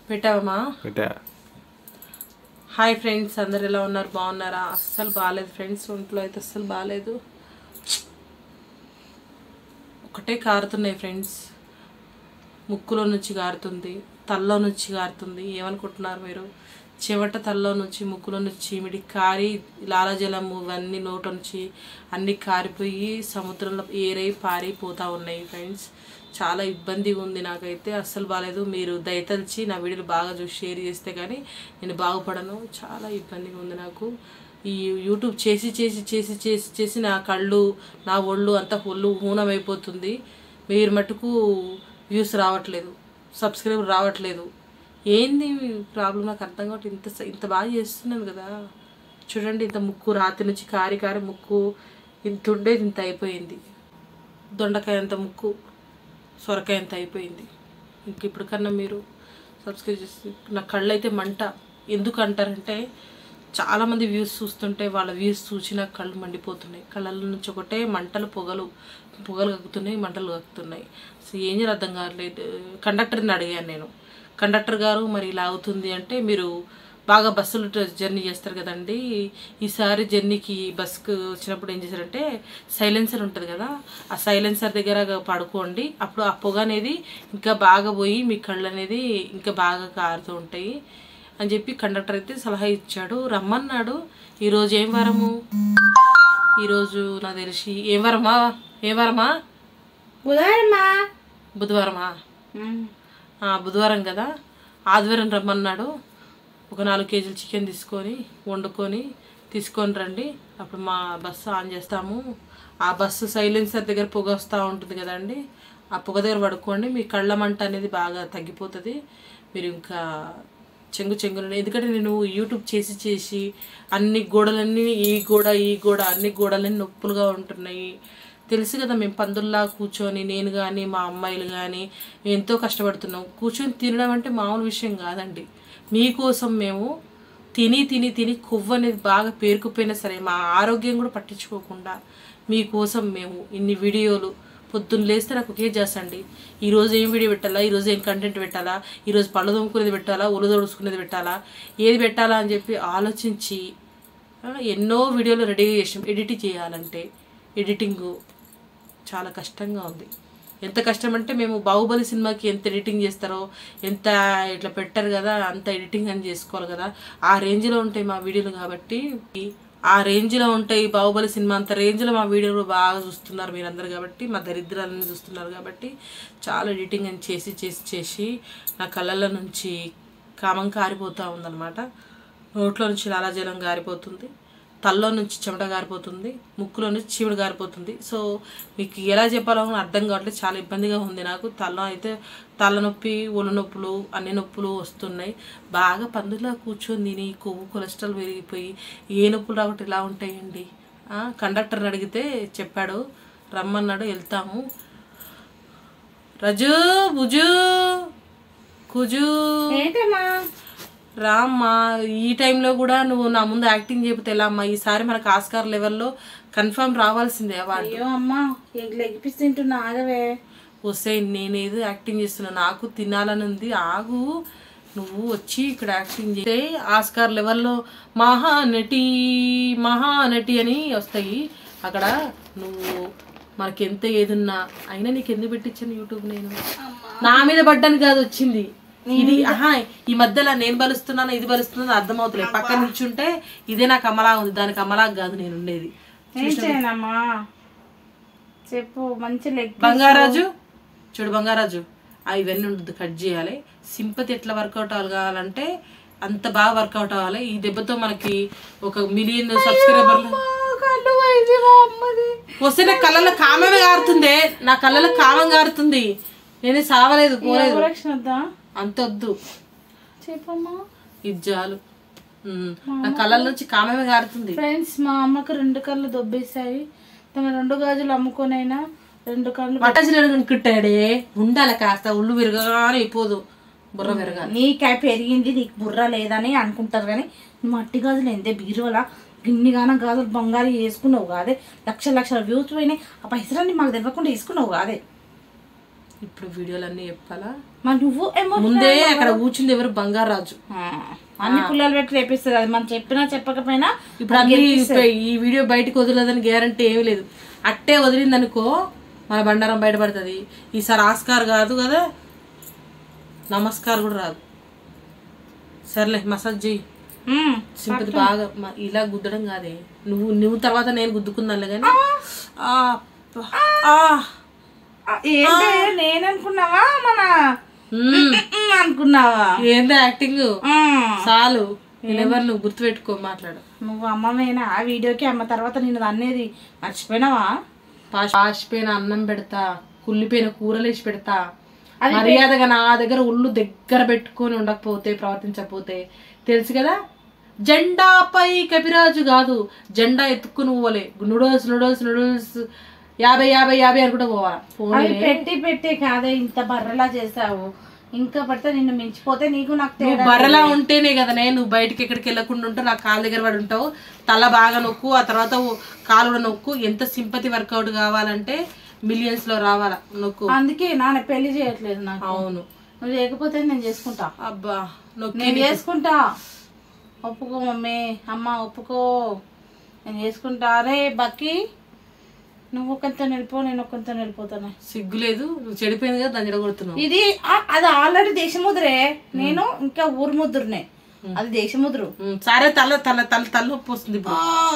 పెట్టావమ్మా పెట్టా hi friends అందరు ఎలా ఉన్నారు బాగున్నారా అస్సలు బాగాలేదు ఫ్రెండ్స్ ఒంట్లో అయితే అస్సలు బాగాలేదు ఒకటే కారుతున్నాయి ఫ్రెండ్స్ ముక్కులో నుంచి కారుతుంది తల్లో నుంచి కారుతుంది ఏమనుకుంటున్నారు మీరు చెమట తల్లో నుంచి ముక్కులో నుంచి చీమిడి కారి లాలజలము ఇవన్నీ నోట నుంచి అన్నీ కారిపోయి సముద్రంలో ఏరై పారిపోతూ ఉన్నాయి ఫ్రెండ్స్ చాలా ఇబ్బందిగా ఉంది నాకైతే అస్సలు బాగాలేదు మీరు దయతలిచి నా వీడియోలు బాగా చూసి షేర్ చేస్తే కానీ నేను బాగుపడను చాలా ఇబ్బందిగా ఉంది నాకు ఈ యూట్యూబ్ చేసి చేసి చేసి చేసి చేసి నా కళ్ళు నా ఒళ్ళు అంతా ఒళ్ళు హూనమైపోతుంది మీరు మటుకు వ్యూస్ రావట్లేదు సబ్స్క్రైబ్ రావట్లేదు ఏంది ప్రాబ్లం నాకు అర్థం కావట్లేదు ఇంత ఇంత బాగా చేస్తున్నాను కదా చూడండి ఇంత ముక్కు రాత్రి నుంచి కారి కారి ముక్కు ఇంత ఉండేది ఇంత అయిపోయింది దొండకాయ అంత ముక్కు సొరకాయ అంత అయిపోయింది ఇంక ఇప్పుడు కన్నా మీరు సబ్స్క్రైబ్ చేసి నా కళ్ళు అయితే మంట ఎందుకు అంటారంటే చాలామంది వ్యూస్ చూస్తుంటే వాళ్ళ వ్యూస్ చూసి నాకు కళ్ళు మండిపోతున్నాయి కళ్ళ నుంచి ఒకటే మంటలు పొగలు పొగలు కక్కుతున్నాయి మంటలు కక్కుతున్నాయి సో ఏం చేయాలి అర్థం కావట్లేదు కండక్టర్ని అడిగాను నేను కండక్టర్ గారు మరి ఇలా అవుతుంది అంటే మీరు బాగా బస్సులు ట- జర్నీ చేస్తారు కదండి ఈసారి జర్నీకి బస్కి వచ్చినప్పుడు ఏం చేశారంటే సైలెన్సర్ ఉంటుంది కదా ఆ సైలెన్సర్ దగ్గర పడుకోండి అప్పుడు ఆ పొగ అనేది ఇంకా బాగా పోయి మీ కళ్ళు అనేది ఇంకా బాగా కారుతూ ఉంటాయి అని చెప్పి కండక్టర్ అయితే సలహా ఇచ్చాడు రమ్మన్నాడు ఈరోజు ఏం వారము ఈరోజు నాకు తెలిసి ఏం వారమా ఏం వారమా ఉదారమ్మా బుధవారమా ఆ, బుధవారం కదా ఆదివారం రమ్మన్నాడు ఒక నాలుగు కేజీలు చికెన్ తీసుకొని వండుకొని తీసుకొని రండి అప్పుడు మా బస్సు ఆన్ చేస్తాము ఆ బస్సు సైలెన్సర్ దగ్గర పొగ వస్తూ ఉంటుంది కదండి ఆ పొగ దగ్గర పడుకోండి మీ కళ్ళ మంట అనేది బాగా తగ్గిపోతుంది మీరు ఇంకా చెంగు చెంగున ఎందుకంటే నేను యూట్యూబ్ చేసి చేసి అన్ని గోడలన్నీ ఈ గోడ ఈ గోడ అన్ని గోడలన్నీ నొప్పులుగా ఉంటున్నాయి తెలుసు కదా మేము పందుల్లా కూర్చొని నేను కానీ మా అమ్మాయిలు కానీ ఎంతో కష్టపడుతున్నాం కూర్చొని తినడం అంటే మామూలు విషయం కాదండి మీకోసం మేము తిని తిని తిని కొవ్వు అనేది బాగా పేరుకుపోయినా సరే మా ఆరోగ్యం కూడా పట్టించుకోకుండా మీకోసం మేము ఇన్ని వీడియోలు పొద్దున్న లేస్తే నాకు ఒకే చేస్తండి ఈరోజు ఏం వీడియో పెట్టాలా ఈరోజు ఏం కంటెంట్ పెట్టాలా ఈరోజు పళ్ళు తోముకునేది పెట్టాలా ఒళ్ళు తోడుచుకునేది పెట్టాలా ఏది పెట్టాలా అని చెప్పి ఆలోచించి ఆ, ఎన్నో వీడియోలు రెడీగా చేసాం ఎడిట్ చేయాలంటే ఎడిటింగు చాలా కష్టంగా ఉంది ఎంత కష్టం అంటే మేము బాహుబలి సినిమాకి ఎంత ఎడిటింగ్ చేస్తారో ఎంత ఇట్లా పెట్టారు కదా అంత ఎడిటింగ్ అని చేసుకోవాలి కదా ఆ రేంజ్లో ఉంటాయి మా వీడియోలు కాబట్టి ఆ రేంజ్లో ఉంటాయి బాహుబలి సినిమా అంత రేంజ్లో మా వీడియోలు బాగా చూస్తున్నారు మీరందరూ కాబట్టి మా దరిద్రాలను చూస్తున్నారు కాబట్టి చాలా ఎడిటింగ్ అని చేసి చేసి చేసి నా కళ్ళల్లో నుంచి కామం కారిపోతూ ఉందన్నమాట నోట్లో నుంచి లాలాజలం గారిపోతుంది తల్లో నుంచి చెమట గారిపోతుంది ముక్కులో నుంచి చీముడు గారిపోతుంది సో మీకు ఎలా చెప్పాలో అని అర్థం కావట్లేదు చాలా ఇబ్బందిగా ఉంది నాకు తల అయితే తలనొప్పి ఒళ్ళు నొప్పులు అన్ని నొప్పులు వస్తున్నాయి బాగా పందులా కూర్చొని తిని కొవ్వు కొలెస్ట్రాల్ పెరిగిపోయి ఏ నొప్పులు రావట్టు ఇలా ఉంటాయండి ఆ, కండక్టర్ని అడిగితే చెప్పాడు రమ్మన్నాడు వెళ్తాము రజు బుజు కుజు ఏంటమ్మా రామ్మా ఈ టైంలో కూడా నువ్వు నా ముందు యాక్టింగ్ చేయకపోతే ఎలా అమ్మా ఈసారి మనకు ఆస్కార్ లెవెల్లో కన్ఫర్మ్ రావాల్సిందే అవార్డు అయ్యో అమ్మా ఎగ్ లెగ్ పీస్ తింటున్నా ఆగవే వస్తే నేనేదో యాక్టింగ్ చేస్తున్నా నాకు తినాలని ఉంది ఆగు నువ్వు వచ్చి ఇక్కడ యాక్టింగ్ చేస్తే ఆస్కార్ లెవెల్లో మహానటి మహానటి అని వస్తాయి అక్కడ నువ్వు మనకి ఎంత ఏదున్నా అయినా నీకు ఎందుకు పెట్టించాను యూట్యూబ్ నేను నా మీద పడ్డాను కాదు వచ్చింది ఇది ఆహా ఈ మధ్యలో నేను బలుస్తున్నాను ఇది బలుస్తున్నాను అర్థమవుతలేదు పక్కన నిల్చుంటే ఇదే నాకు అమలా ఉంది దానికి అమలా కాదు నేను ఉండేది ఏం చేయనమ్మా చెప్పు మంచి లెగ్ బంగారాజు చూడు బంగారాజు ఆ ఇవన్నీ ఉండదు కట్ చేయాలి సింపతి ఎట్లా వర్కౌట్ అవ్వాలంటే అంత బాగా వర్కౌట్ అవ్వాలి ఈ దెబ్బతో మనకి ఒక మిలియన్ సబ్స్క్రైబర్లు కళ్ళు వైద్య అమ్మది వస్తే నా కళ్ళలో కామమే గారుతుంది నా కళ్ళలో కామం గారుతుంది నేనే సావలేదు పోలేదు రక్షణ వద్దా అంత వద్దు చెప్పమ్మా ఇది చాలు ఉమ్, నా కళ్ళ నుంచి కామమే గారుతుంది ఫ్రెండ్స్ మా అమ్మకు రెండు కళ్ళు దొబ్బేశాయి తన రెండు గాజులు అమ్ముకొనైనా రెండు కళ్ళు పటాజీలు అనుకుంటాడే ఉండాలి కాస్త ఉళ్ళు విరగానే అయిపోదు బుర్ర విరగాలి నీకే పెరిగింది నీకు బుర్ర లేదని అనుకుంటారు కానీ నువ్వు మట్టి గాజులు ఎంతే బీరువలా గిన్నిగానం గాజులు బంగారు వేసుకున్నావు కాదే లక్ష లక్షల వ్యూస్ పోయినాయి ఆ పైసలన్నీ మాకు తెలియకుండా వేసుకున్నావు కాదే ఇప్పుడు వీడియోలన్నీ చెప్పాలా మరి నువ్వు ఏమో ముందే అక్కడ కూర్చుంది ఎవరు బంగారాజు అన్ని పుల్లలు పెట్టి రేపిస్తుంది అది మనం చెప్పినా చెప్పకపోయినా ఇప్పుడు అన్ని ఇప్పుడు ఈ వీడియో బయటకు వదలదని గ్యారంటీ ఏమీ లేదు అట్టే వదిలింది అనుకో మన బండారం బయటపడుతుంది ఈసారి ఆస్కార్ కాదు కదా నమస్కార్ కూడా రాదు సర్లే మసాజ్ చెయ్యి మ్మ్. సింపతి బాగా మ- ఇలా గుద్దడం కాదే నువ్వు నువ్వు తర్వాత నేను గుద్దుకుందాలే కానీ ఆ, అబ్బా. ఆ. ఆ, ఏంటి నేను అనుకున్నావా మన మ్మ్. మ్మ్ అనుకున్నావా ఏందో యాక్టింగ్ మ్మ్. చాలు ఎవరు నువ్వు గుర్తుపెట్టుకో మాట్లాడు నువ్వు అమ్మమేనా ఆ వీడియోకి అమ్మ తర్వాత నేను అనేది మర్చిపోయినావా పాష్- పాషిపోయిన అన్నం పెడతా కుళ్ళిపోయిన కూరలు వేసి పెడతా మర్యాదగా నా దగ్గర ఉళ్ళు దగ్గర పెట్టుకొని ఉండకపోతే ప్రవర్తించకపోతే తెలుసు కదా జెండాపై కపిరాజు కాదు జెండా ఎత్తుకుని పోవాలి నూడిల్స్ నూడిల్స్ నూడిల్స్ యాభై యాభై యాభై అనుకుంటా పోవాలా పోనీ అవి పెట్టి పెట్టి కాదే ఇంత బర్రలా చేసావు ఇంకా పడితే నిన్ను మించిపోతే నీకు నాకు నువ్వు తేడా బర్రెలా ఉంటేనే కదా నేను నువ్వు బయటికి ఎక్కడికి వెళ్ళకుండా ఉంటూ నా కాళ్ళ దగ్గర పడి ఉంటావు తల బాగా నొక్కు ఆ తర్వాత ఓ కాలు కూడా నొక్కు ఎంత సింపతి వర్కౌట్ కావాలంటే మిలియన్స్ లో రావాలా నొక్కు అందుకే నాన్న పెళ్లి చేయట్లేదు నాకు అవును నువ్వు లేకపోతే నేను చేసుకుంటా అబ్బా నొక్కి నేను చేసుకుంటా ఒప్పుకో మమ్మీ అమ్మ ఒప్పుకో నేను చేసుకుంటా అరే బక్కి నువ్వు ఒకంత నిలిపో నేను ఒకంత నిలిపోతాను సిగ్గు లేదు నువ్వు చెడిపోయింది కదా దాన్ని చెడగొడుతున్నావు ఇది ఆ- అది ఆల్రెడీ దేశముద్రే నేను ఇంకా ఊరు ముద్రనే అది దేశముద్రు ఉమ్, సరే తల తల తల తల నొప్పి వస్తుంది ఇప్పుడు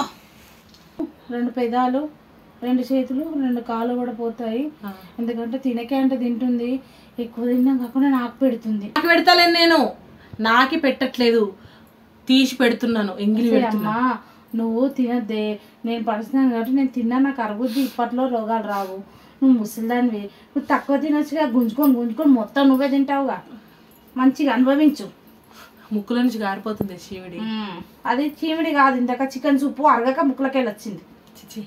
రెండు పెదాలు రెండు చేతులు రెండు కాళ్ళు కూడా పోతాయి ఆ. ఎందుకంటే తినకే అంటే తింటుంది ఎక్కువ తిన్నా కాకుండా నాకు పెడుతుంది నాకు పెడతాలేను నేను నాకి పెట్టట్లేదు తీసి పెడుతున్నాను ఎంగిలి పెడుతున్నా అమ్మా నువ్వు తినద్దే నేను పడుతున్నాను కాబట్టి నేను తిన్నా నాకు అరుగుద్ది ఇప్పట్లో రోగాలు రావు నువ్వు ముసలిదానివి నువ్వు తక్కువ తినొచ్చుగా గుంజుకొని గుంజుకొని మొత్తం నువ్వే తింటావుగా మంచిగా అనుభవించు ముక్కుల నుంచి గారిపోతుంది శివుడి మ్మ్. అది చీమిడి కాదు ఇందాక చికెన్ సూపు అరగక ముక్కలకెళ్ళి వచ్చింది చిచి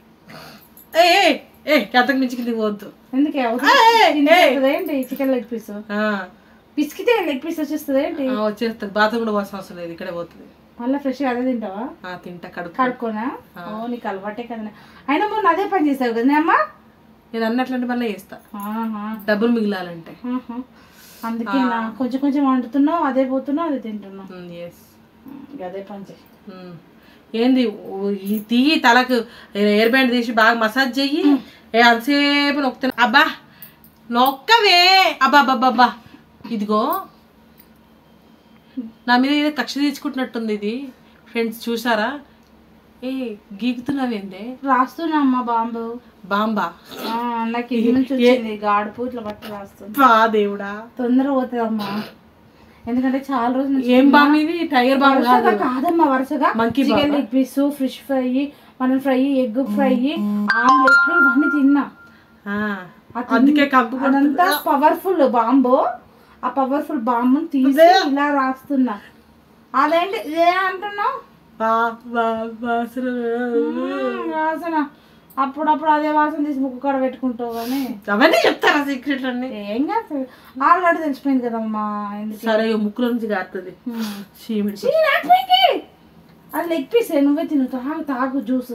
ఏ ఏ, ఏ అంతకు మించి కిందికి పోవద్దు ఎందుకే ఏంటి చికెన్ లెగ్ పీస్ ఆ, పిసికితే లెగ్ పీస్ వచ్చేస్తుంది ఏంటి ఆ, వచ్చేస్తుంది బాత్రూమ్ కూడా పోసిన అవసరం లేదు ఇక్కడే పోతుంది మళ్ళీ ఫ్రెష్గా అదే తింటావా ఆ, తింటా కడుపు కడుక్కోనా ఓ నీకు అలవాటే కదా అయినా మొన్న అదే పని చేసావు కదా అమ్మా నేను అన్నట్లంటే మళ్ళీ చేస్తా ఆహా, డబ్బులు మిగిలాలంటే ఆహా. అందుకే నా కొంచెం కొంచెం వండుతున్నావు అదే పోతున్నావు అదే తింటున్నావు ఎస్ ఉమ్, అదే పని చేయి ఏంది ఓ, ఈ తీయి తలకు ఎయిర్ బ్యాండ్ తీసి బాగా మసాజ్ చెయ్యి ఏ అంతసేపు నొక్కుతున్నా అబ్బా నొక్కవే అబ్బా అబ్బా అబ్బా ఇదిగో నా మీద ఏదో కక్ష తీర్చుకుంటున్నట్టుంది ఇది ఫ్రెండ్స్ చూసారా ఏ గీకుతున్నావేందే రాస్తున్నా అమ్మా బాంబు బాంబా ఆ, నాకు ఇది నుంచి వచ్చింది గాడుపు ఇట్లా బట్టి రాస్తుంది బా దేవుడా తొందర పోతుంది అమ్మా ఎందుకంటే చాలా రోజుల నుంచి ఏం బాంబు ఇది టైగర్ బాంబు కాదు వరుసగా కాదమ్మా వరుసగా Monkey chicken leg piece fish fry mutton fry egg fry ఆమ్లెట్లు ఇవన్నీ తిన్నా ఆ, ఆ తిన్- అందుకే కంపు అదంతా పవర్ఫుల్ బాంబు ఆ పవర్ఫుల్ బాంబుని తీసి ఇలా రాస్తున్నా అదేంటి ఇదే అంటున్నావు బా బా వాసన. మ్మ్, వాసన అప్పుడప్పుడు అదే వాసన తీసి ముక్కు కాడ పెట్టుకుంటావు కానీ అవన్నీ చెప్తారా సీక్రెట్ అన్ని ఏం కాదు ఆల్రెడీ తెలిసిపోయింది కదమ్మా ఎందుకు సరే ఇక ముక్కుల నుంచి కారుతుంది మ్మ్. చీమిడి చీ, నాటిపోయింది. అది లెగ్ పీస్ నువ్వే తిను తాగు తాగు జ్యూస్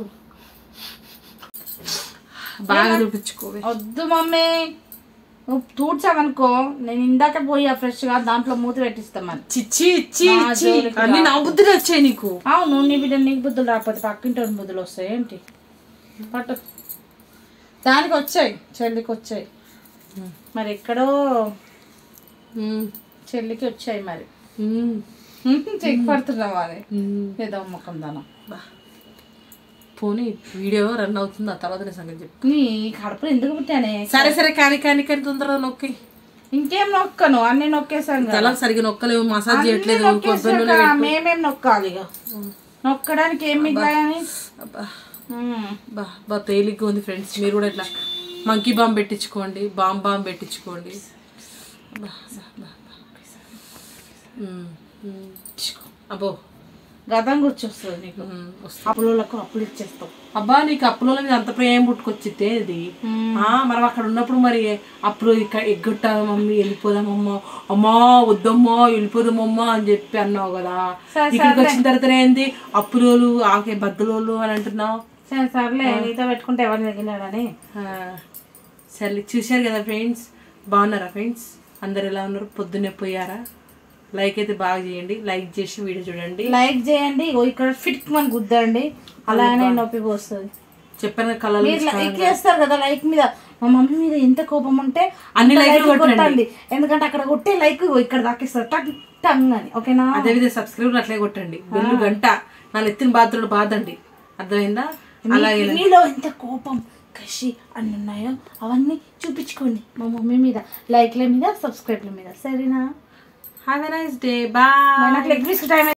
బాగా చూపించుకోవే వద్దు మమ్మీ నువ్వు తూడ్చావనుకో నేను ఇందాక పోయి ఫ్రెష్ గా దాంట్లో మూత పెట్టిస్తామని చిచ్చి ఇచ్చి నా ఇచ్చి జోలికి అన్ని నా బుద్ధులు వచ్చాయి నీకు అవును నీ బిడ్డ నీకు బుద్ధులు రాకపోతే పక్కింటి బుద్ధులు వస్తాయి ఏంటి పట్టు దానికి వచ్చాయి చెల్లికి వచ్చాయి మరి ఎక్కడో ఉమ్, చెల్లికి వచ్చాయి మరి ఉమ్, చెక్ పడుతున్నావా అది ఉమ్. ఏదో ముఖం దానం బా. పోనీ వీడియో రన్ అవుతుంది ఆ తర్వాత నేను సంగతి చెప్పు నీ కడుపులో ఎందుకు పుట్టానే సరే సరే కానీ కానీ కానీ తొందరగా నొక్కి ఇంకేం నొక్కను అన్ని నొక్కేసాం కదా తల సరిగ్గా నొక్కలేవు మసాజ్ చేయట్లేదు కొబ్బరి నొక్కేసాం నూనె కదా, మేమేం నొక్కాలి ఇక నొక్కడానికి ఏం మిగిలాయని అబ్బా బా బా తేలిగ్గా ఉంది ఫ్రెండ్స్ మీరు కూడా ఇట్లా మంకీ బాంబ్ పెట్టించుకోండి బాంబ్ బాంబ్ పెట్టించుకోండి బా, బా, బా, బా. ఉమ్, ఉమ్. అబ్బో గతం గుర్చొస్తుంది నీకు ఉమ్, వస్తుంది. అప్పులకు అప్పులు ఇచ్చేస్తావు అబ్బా నీకు అప్పులో మీద అంత ప్రేమ పుట్టుకొచ్చితే ఇది ఆ, మనం అక్కడ ఉన్నప్పుడు మరి అప్పుడు ఇక్కడ ఎగ్గొట్టాలి మమ్మీ వెళ్ళిపోదామమ్మా అమ్మా వద్దమ్మా వెళ్ళిపోదామమ్మా అని చెప్పి అన్నావు కదా సరే, ఇక్కడికి వచ్చిన తర్వాత ఏంది అప్పులోలు ఆకే బద్దలోలు అని అంటున్నావు సరే సర్లే నీతో పెట్టుకుంటే ఎవరు మిగిలినాడని ఆ, సరే చూశారు కదా ఫ్రెండ్స్ బాగున్నారా ఫ్రెండ్స్ అందరు ఎలా ఉన్నారు పొద్దున్నే పోయారా లైక్ అయితే బాగా చేయండి లైక్ చేసి వీడియో చూడండి లైక్ చేయండి ఇగో ఇక్కడ ఫిట్ మన గుద్దండి అలానే నొప్పి పోస్తుంది చెప్పాను కదా కళలు మీరు లైక్ చేస్తారు కదా లైక్ మీద మా మమ్మీ మీద ఎంత కోపం ఉంటే అన్ని అంత లైక్లు like కొట్టండి. కొట్టండి ఎందుకంటే అక్కడ కొట్టే లైక్ ఇగో ఇక్కడ దాకేస్తారు టక్ టంగ్ అని ఓకేనా అదేవిధంగా సబ్స్క్రైబ్ అట్లే కొట్టండి బెల్లు గంట నా నెత్తిన బాత్రూమ్ బాదండి అర్థమైందా అలాగే మీ- మీలో ఎంత కోపం కషి అన్ని ఉన్నాయో అవన్నీ చూపించుకోండి మా మమ్మీ మీద లైక్ల మీద సబ్స్క్రైబ్ల మీద సరేనా have a nice day bye నాకు లెగ్ పీస్ టైం